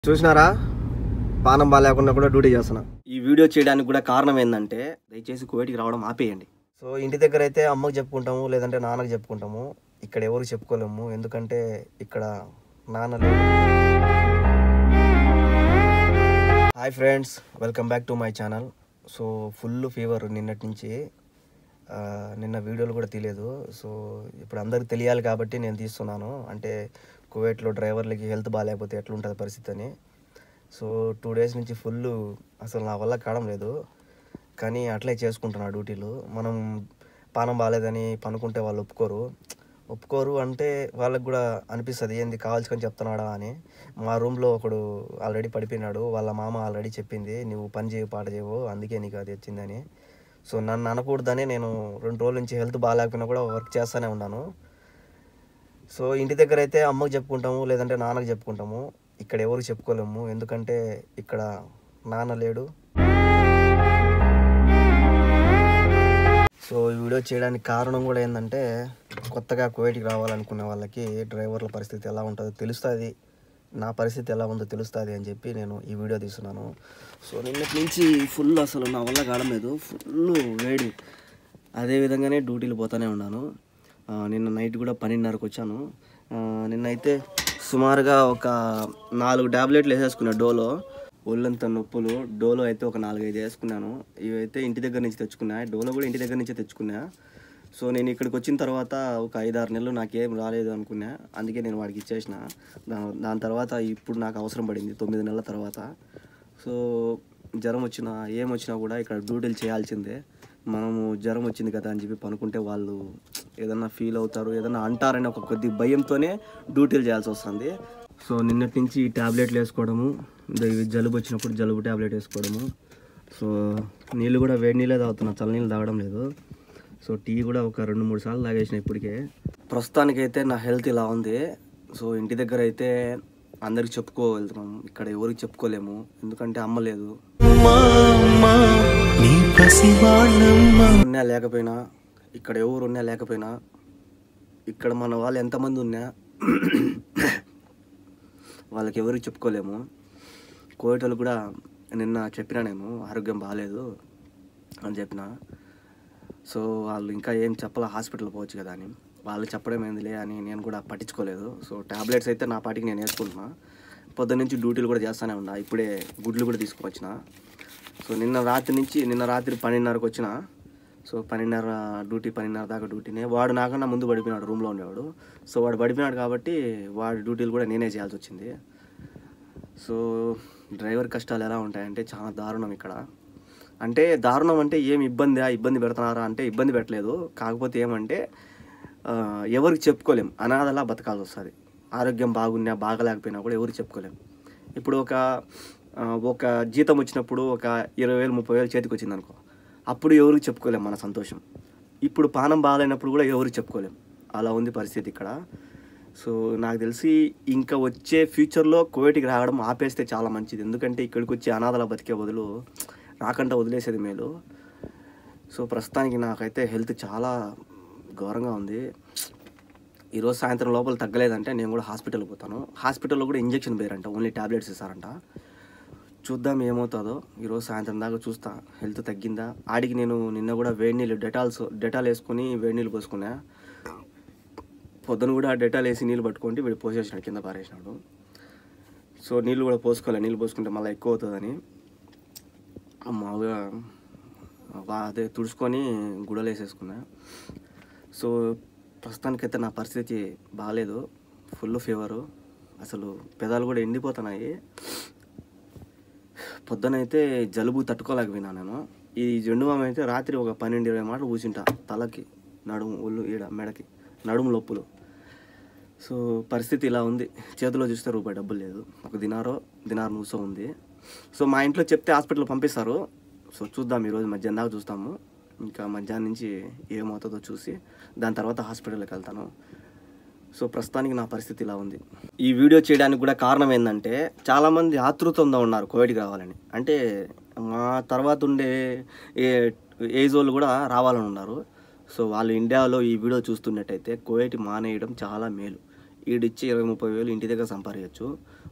చూసినారా పానం బాగాలేకుండా కూడా డ్యూటీ చేస్తున్నా ఈ వీడియో చేయడానికి కూడా కారణం ఏంటంటే దయచేసి కువైట్కి రావడం ఆపేయండి సో ఇంటి దగ్గర అయితే అమ్మకి చెప్పుకుంటాము లేదంటే నాన్నకి చెప్పుకుంటాము ఇక్కడ ఎవరు చెప్పుకోలేము ఎందుకంటే ఇక్కడ నాన్న లేడు hi friends welcome back to my channel so full fever నిన్నటి నుంచి ఆ, నిన్న వీడియోలు కూడా తీయలేదు సో ఇప్పుడు అందరికి తెలియాలి కాబట్టి నేను తీస్తున్నాను అంటే కువైట్లో డ్రైవర్లకి హెల్త్ బాగాలేకపోతే ఎట్లుంటుంది పరిస్థితి అని సో టూ డేస్ నుంచి ఫుల్ అసలు నా వల్ల కావడం లేదు కానీ అట్లే చేసుకుంటున్నా డ్యూటీలు మనం పానం బాగాలేదని పనుకుంటే వాళ్ళు ఒప్పుకోరు ఒప్పుకోరు అంటే వాళ్ళకి కూడా అనిపిస్తుంది ఏంది కావాల్సుకొని చెప్తున్నాడా అని మా రూమ్లో ఒకడు ఆల్రెడీ పడిపోయినాడు వాళ్ళ మామ ఆల్రెడీ చెప్పింది నువ్వు పని చేయవు పాట చేయవు అందుకే నీకు అది వచ్చిందని సో నన్ను అనకూడదని నేను రెండు రోజుల నుంచి హెల్త్ బాగాలేకపోయినా కూడా వర్క్ చేస్తూనే ఉన్నాను సో ఇంటి దగ్గర అయితే అమ్మకి చెప్పుకుంటాము లేదంటే నాన్నకి చెప్పుకుంటాము ఇక్కడ ఎవరు చెప్పుకోలేము ఎందుకంటే ఇక్కడ నాన్న లేడు సో ఈ వీడియో చేయడానికి కారణం కూడా ఏంటంటే కొత్తగా కువైట్కి రావాలనుకునే వాళ్ళకి డ్రైవర్ల పరిస్థితి ఎలా ఉంటుందో తెలుస్తుంది నా పరిస్థితి ఎలా ఉందో తెలుస్తుంది అని చెప్పి నేను ఈ వీడియో తీస్తున్నాను సో నిన్నటి నుంచి ఫుల్ అసలు నా వల్ల కావడం లేదు ఫుల్ వేడి అదే విధంగానే డ్యూటీలు పోతానే ఉన్నాను ఆ, నిన్న నైట్ కూడా పన్నెండున్నరకు వచ్చాను ఆ, నిన్నైతే సుమారుగా ఒక నాలుగు టాబ్లెట్లు వేసేసుకున్నా డోలో ఒళ్ళంత నొప్పులు డోలో అయితే ఒక నాలుగైదు వేసుకున్నాను ఇవైతే ఇంటి దగ్గర నుంచి తెచ్చుకున్నా డోలో కూడా ఇంటి దగ్గర నుంచే తెచ్చుకున్నా సో నేను ఇక్కడికి వచ్చిన తర్వాత ఒక ఐదారు నెలలు నాకేం రాలేదు అనుకున్నా అందుకే నేను వాడికి ఇచ్చేసిన దాని దాని తర్వాత ఇప్పుడు నాకు అవసరం పడింది తొమ్మిది నెలల తర్వాత సో జ్వరం వచ్చినా ఏం వచ్చినా కూడా ఇక్కడ డ్యూటీలు చేయాల్సిందే మనము జ్వరం వచ్చింది కదా అని చెప్పి పనుకుంటే వాళ్ళు ఏదన్నా ఫీల్ అవుతారు ఏదన్నా అంటారని ఒక కొద్ది భయంతోనే డ్యూటీలు చేయాల్సి వస్తుంది సో నిన్నటి నుంచి ఈ ట్యాబ్లెట్లు వేసుకోవడము ఇదో ఇవి జలుబు వచ్చినప్పుడు జలుబు ట్యాబ్లెట్ వేసుకోవడము సో నీళ్ళు కూడా వేడి నీళ్ళే తాగుతున్నా చల్లనీళ్ళు తాగడం లేదు సో టీ కూడా ఒక రెండు మూడు సార్లు తాగేసిన ఇప్పటికే ప్రస్తుతానికైతే నా హెల్త్ ఇలా ఉంది సో ఇంటి దగ్గర అయితే అందరికి చెప్పుకోగలుగుతున్నాం ఇక్కడ ఎవరికి చెప్పుకోలేము ఎందుకంటే అమ్మ లేదు ఉన్నా లేకపోయినా ఇక్కడ ఎవరు ఉన్నా లేకపోయినా ఇక్కడ మన వాళ్ళు ఎంతమంది ఉన్నా వాళ్ళకి ఎవరికి చెప్పుకోలేము కోవిటోళ్ళు కూడా నిన్న చెప్పినా నేను ఆరోగ్యం బాగాలేదు అని చెప్పిన సో వాళ్ళు ఇంకా ఏం చెప్పాల హాస్పిటల్ పోవచ్చు కదా అని వాళ్ళు చెప్పడం ఏందిలే అని నేను కూడా పట్టించుకోలేదు సో టాబ్లెట్స్ అయితే నా పాటికి నేను వేసుకుంటున్నా పొద్దున్న నుంచి డ్యూటీలు కూడా చేస్తూనే ఉన్నా ఇప్పుడే గుడ్లు కూడా తీసుకొచ్చిన సో నిన్న రాత్రి నుంచి నిన్న రాత్రి పన్నెండున్నరకు వచ్చిన సో పన్నెండున్నర డ్యూటీ పన్నెండున్నర దాకా డ్యూటీనే వాడు నాకన్నా ముందు పడిపోయినాడు రూమ్లో ఉండేవాడు సో వాడు పడిపోయినాడు కాబట్టి వాడి డ్యూటీలు కూడా నేనే చేయాల్సి వచ్చింది సో డ్రైవర్ కష్టాలు ఎలా ఉంటాయంటే చాలా దారుణం ఇక్కడ అంటే దారుణం అంటే ఏం ఇబ్బంది ఇబ్బంది పెడుతున్నారా అంటే ఇబ్బంది పెట్టలేదు కాకపోతే ఏమంటే ఆ, ఎవరికి చెప్పుకోలేం అనాథలా బతకాల్సి వస్తుంది ఆరోగ్యం బాగున్నా బాగలేకపోయినా కూడా ఎవరికి చెప్పుకోలేం ఇప్పుడు ఒక ఆ, ఒక జీతం వచ్చినప్పుడు ఒక ఇరవై వేలు ముప్పై వేలు చేతికి వచ్చింది అనుకో అప్పుడు ఎవరికి చెప్పుకోలేం మన సంతోషం ఇప్పుడు పానం బాగాలేనప్పుడు కూడా ఎవరికి చెప్పుకోలేం అలా ఉంది పరిస్థితి ఇక్కడ సో నాకు తెలిసి ఇంకా వచ్చే ఫ్యూచర్లో కోవిడ్కి రావడం ఆపేస్తే చాలా మంచిది ఎందుకంటే ఇక్కడికి వచ్చి అనాథల బతికే బదులు రాకుండా వదిలేసేది మేలు సో ప్రస్తుతానికి నాకైతే హెల్త్ చాలా ఘోరంగా ఉంది ఈరోజు సాయంత్రం లోపల తగ్గలేదంటే నేను కూడా హాస్పిటల్కి పోతాను హాస్పిటల్లో కూడా ఇంజెక్షన్ పేరంట ఓన్లీ టాబ్లెట్స్ ఇస్తారంట చూద్దాం ఏమవుతుందో ఈరోజు సాయంత్రం దాకా చూస్తా హెల్త్ తగ్గిందా ఆడికి నేను నిన్న కూడా వేడి నీళ్ళు డెటాల్స్ డెటాల్ వేసుకొని వేడి నీళ్ళు పోసుకున్నా పొద్దున కూడా డెటాల్ వేసి నీళ్ళు పట్టుకుంటే వీడు పోసేసినాడు కింద పారేసినాడు సో నీళ్ళు కూడా పోసుకోవాలి నీళ్ళు పోసుకుంటే మళ్ళీ ఎక్కువ అవుతుందని మామూలుగా వా- అదే తుడుచుకొని గుడలు వేసేసుకున్నా సో ప్రస్తుతానికైతే నా పరిస్థితి బాగాలేదు ఫుల్ ఫీవరు అసలు పెదాలు కూడా ఎండిపోతున్నాయి పొద్దునైతే జలుబు తట్టుకోలేకపోయినా నేను ఈ జెండు మామ అయితే రాత్రి ఒక పన్నెండు ఇరవై మాటలు కూర్చుంటా తలకి నడుము ఒళ్ళు ఈడ మెడకి నడుము నొప్పులు సో పరిస్థితి ఇలా ఉంది చేతిలో చూస్తే రూపాయి డబ్బులు లేదు ఒక దినారో దినారు నూసో ఉంది సో మా ఇంట్లో చెప్తే హాస్పిటల్ పంపిస్తారు సో చూద్దాం ఈరోజు మధ్యాహ్నం దాకా చూస్తాము ఇంకా మధ్యాహ్నం నుంచి ఏమవుతుందో చూసి దాని తర్వాత హాస్పిటల్కి వెళ్తాను సో ప్రస్తుతానికి నా పరిస్థితి ఇలా ఉంది ఈ వీడియో చేయడానికి కూడా కారణం ఏంటంటే చాలామంది ఆతృతంగా ఉన్నారు కోవిడ్కి రావాలని అంటే మా తర్వాత ఉండే ఏ ఏజ్ వాళ్ళు కూడా రావాలని ఉన్నారు సో వాళ్ళు ఇండియాలో ఈ వీడియో చూస్తున్నట్టయితే కోవిడ్ మానేయడం చాలా మేలు ఈడిచ్చి ఇరవై ముప్పై వేలు ఇంటి దగ్గర సంపాదించవచ్చు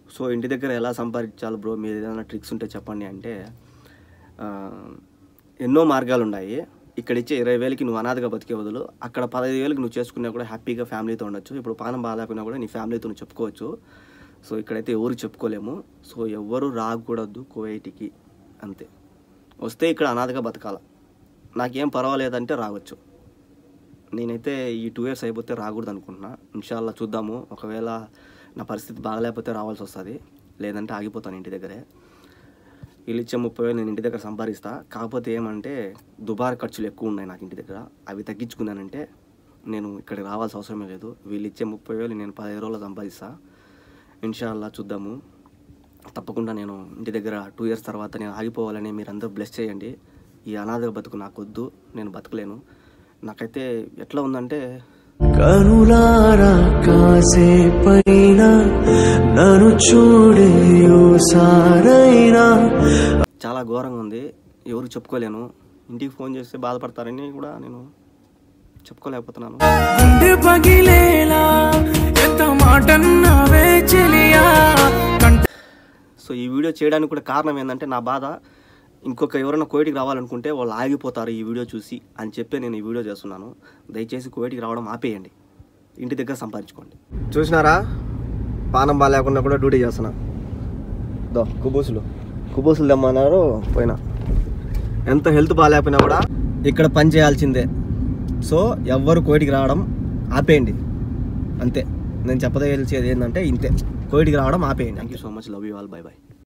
సో ఇంటి దగ్గర ఎలా సంపాదించాలి బ్రో మీరు ఏదైనా ట్రిక్స్ ఉంటే చెప్పండి అంటే ఆ, ఎన్నో మార్గాలు ఉన్నాయి ఇక్కడ ఇచ్చే ఇరవై వేలకి నువ్వు అనాథగా బతికే బదులు అక్కడ పదహైదు వేలకి నువ్వు చేసుకున్నా కూడా హ్యాపీగా ఫ్యామిలీతో ఉండొచ్చు ఇప్పుడు పానం బాగాలేకున్నా కూడా నీ ఫ్యామిలీతో నువ్వు చెప్పుకోవచ్చు సో ఇక్కడైతే ఎవరు చెప్పుకోలేము సో ఎవ్వరు రాకూడదు కువైట్కి అంతే వస్తే ఇక్కడ అనాథగా బతకాల నాకేం పర్వాలేదంటే రావచ్చు నేనైతే ఈ టూ ఇయర్స్ అయిపోతే రాకూడదు అనుకుంటున్నా ఇన్షాల్లా చూద్దాము ఒకవేళ నా పరిస్థితి బాగలేకపోతే రావాల్సి వస్తుంది లేదంటే ఆగిపోతాను ఇంటి దగ్గరే వీళ్ళు ఇచ్చే ముప్పై వేలు నేను ఇంటి దగ్గర సంపాదిస్తా కాకపోతే ఏమంటే దుబారా ఖర్చులు ఎక్కువ ఉన్నాయి నాకు ఇంటి దగ్గర అవి తగ్గించుకున్నానంటే నేను ఇక్కడికి రావాల్సిన అవసరమే లేదు వీళ్ళు ఇచ్చే ముప్పై వేలు నేను పదిహేను రోజులు సంపాదిస్తా ఇన్షాల్లా చూద్దాము తప్పకుండా నేను ఇంటి దగ్గర టూ ఇయర్స్ తర్వాత నేను ఆగిపోవాలని మీరు అందరూ బ్లెస్ చేయండి ఈ అనాథ బతుకు నాకు వద్దు నేను బతకలేను నాకైతే ఎట్లా ఉందంటే కనులారా కాసేపైన నన్ను చూడే సారైనా చాలా ఘోరంగా ఉంది ఎవరికి చెప్పుకోలేను ఇంటికి ఫోన్ చేస్తే బాధపడతారని కూడా నేను చెప్పుకోలేకపోతున్నాను గుండె పగిలేలా ఎంత మాటన్నావే చెలియా కంట సో ఈ వీడియో చేయడానికి కూడా కారణం ఏంటంటే నా బాధ ఇంకొక ఎవరైనా కోవిడ్కి రావాలనుకుంటే వాళ్ళు ఆగిపోతారు ఈ వీడియో చూసి అని చెప్పి నేను ఈ వీడియో చేస్తున్నాను దయచేసి కోవిడ్కి రావడం ఆపేయండి ఇంటి దగ్గర సంపాదించుకోండి చూసినారా పానం బాగాలేకుండా కూడా డ్యూటీ చేస్తున్నా దో కుబూసులు కుబూసులు తెమ్మన్నారు పోయినా ఎంత హెల్త్ బాగాలేకపోయినా కూడా ఇక్కడ పని చేయాల్సిందే సో ఎవ్వరు కోవిడ్కి రావడం ఆపేయండి అంతే నేను చెప్పదలిచేది ఏంటంటే ఇంతే కోవిడ్కి రావడం ఆపేయండి thank you so much love you all bye by